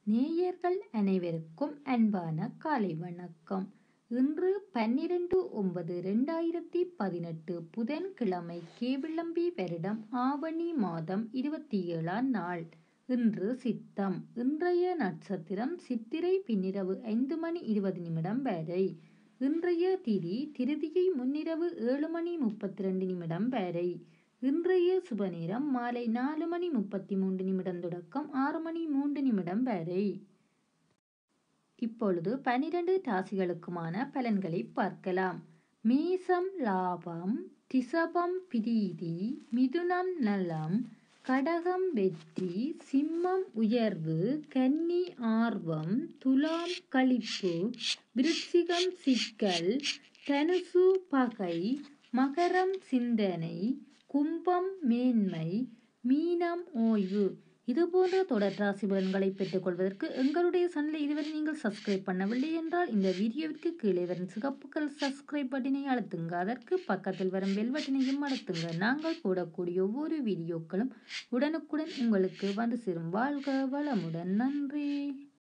நேயர்கள் அனைவருக்கும் அன்பான காலை வணக்கம் இன்று பன்னிரண்டு ஒன்பது ரெண்டாயிரத்தி பதினெட்டு புதன்கிழமை கேவிளம்பி வருடம் ஆவணி மாதம் இருபத்தி ஏழாம் நாள் இன்று சித்தம் இன்றைய நட்சத்திரம் சித்திரை பின்னிரவு ஐந்து மணி இருபது நிமிடம் வரை இன்றைய திதி திருதியை முன்னிரவு ஏழு மணி முப்பத்தி ரெண்டு நிமிடம் வரை இன்றைய சுப நேரம் மாலை நாலு மணி முப்பத்தி மூன்று நிமிடம் தொடக்கம் ஆறு மணி மூன்று நிமிடம் வரை இப்பொழுது பனிரெண்டு ராசிகளுக்குமான பலன்களை பார்க்கலாம் மேசம் லாபம் ரிஷபம் பிரீதி மிதுனம் நலம் கடகம் வெற்றி சிம்மம் உயர்வு கன்னி ஆர்வம் துலாம் களிப்பு விருச்சிகம் சிக்கல் தனுசு பகை மகரம் சிந்தனை கும்பம் மேன்மை மீனம் ஓய்வு இதுபோன்ற தொடர் ராசி பலன்களை பெற்றுக்கொள்வதற்கு எங்களுடைய சேனலை இதுவரை நீங்கள் சப்ஸ்கிரைப் பண்ணவில்லை என்றால் இந்த வீடியோவிற்கு கீழே வரும் சிகப்புகள் சப்ஸ்கிரைப் பட்டினை அழுத்துங்க அதற்கு பக்கத்தில் வரும் பெல் பட்டினையும் அழுத்துங்க நாங்கள் போடக்கூடிய ஒவ்வொரு வீடியோக்களும் உடனுக்குடன் உங்களுக்கு வந்து சேரும் வாழ்க வளமுடன் நன்றி